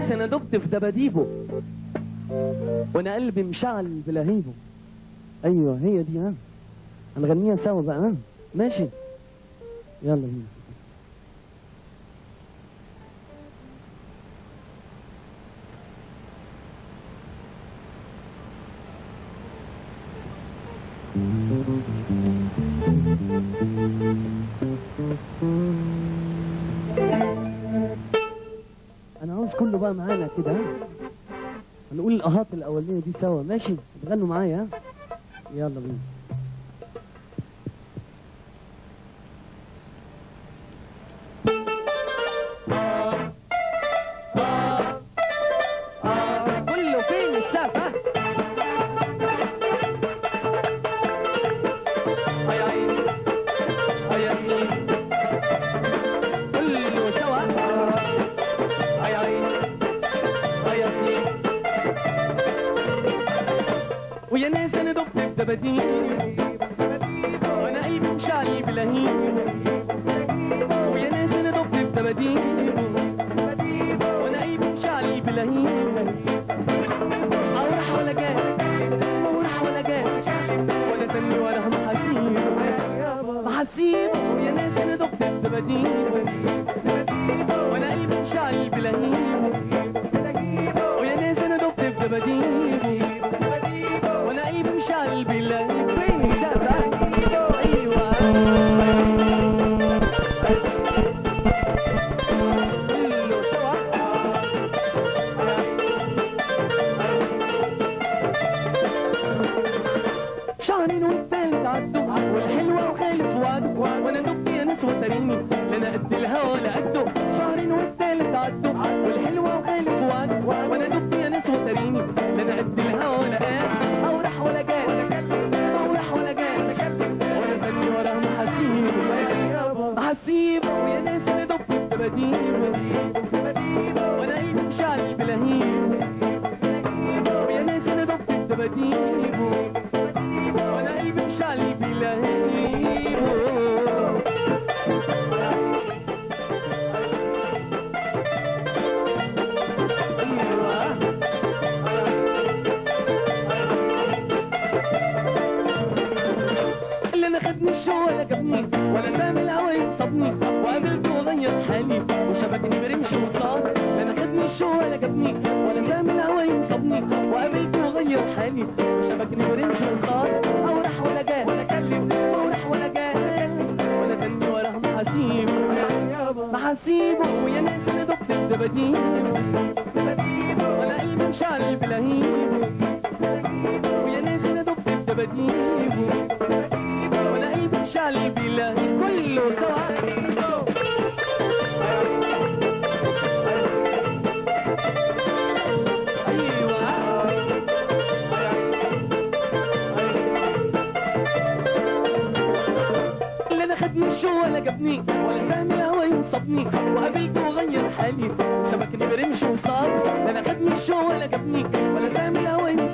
ناس انا دبت في دباديبه وانا قلبي مشعل بلهيبه ايوه هي دي ها هنغنيها سوا بقى ها ماشي يلا بينا انا عاوز كله بقى معانا كده ها هنقول الاهات الاولانيه دي سوا ماشي تغنوا معايا ها يلا بينا كله فين السقف ها هيا عيني هيا عيني كله سوا هيا عيني هيا عيني ويا ناس انا دبت في دباديب وانا قلبي مشعلي بلهيب ويا ناس انا دبت في دباديب وانا قلبي مشعلي بلهيب اروح ولا جاي اروح ولا جاي ولا تني ولا هم حسيب محسيب ويا ناس انا دبت في دباديب وانا قلبي مشعلي بلهيب ويا ناس انا دبت في دباديب وانا قلبي مشعل بالله فين ده ايوه كله سوا شهرين والتالت عدوا والحلوة وخالف وعدوا وانا دب يا ناس وتريني لا انا قد الهوا ولا قده شهرين والتالت عدوا والحلوة وخالف وعدوا وانا دب يا ناس وتريني لا انا قد الهوا ولا قاد او راح ولا جاي او راح ولا جاي ولا تاني وراه محاسيب محاسيب ويا ناس انا دب في الدباديب وانا قلبي مشعل بلهيب ويا ناس انا دب في الدباديب وانا قلبي مشعل بلهيب ايوه اللي انا خدني الشو ولا جابني ولا سامي الهوا ينصبني وقابلته وغير حالي وشبكني برمش وصار اللي انا خدني الشو ولا جابني ولا سامي الهوا ينصبني وقابلته وغير حالي وشبكني برمش وصار او راح ولا جاي ولا كلم او راح ولا جاي ولا تني وراه محاسيب محاسيب ويا ناس انا دبت الدباديب وانا قلبي مشعل بلهيب ويا ناس انا دبت الدباديب وانا قلبي مشعل بالله كله سوا اللي انا خدني الشو ولا جابني ولا فاهم الهوا ينصبني وقابلته وغير حالي شبكني برمش وصار لا انا خدني الشو ولا جابني ولا فاهم الهوا ينصبني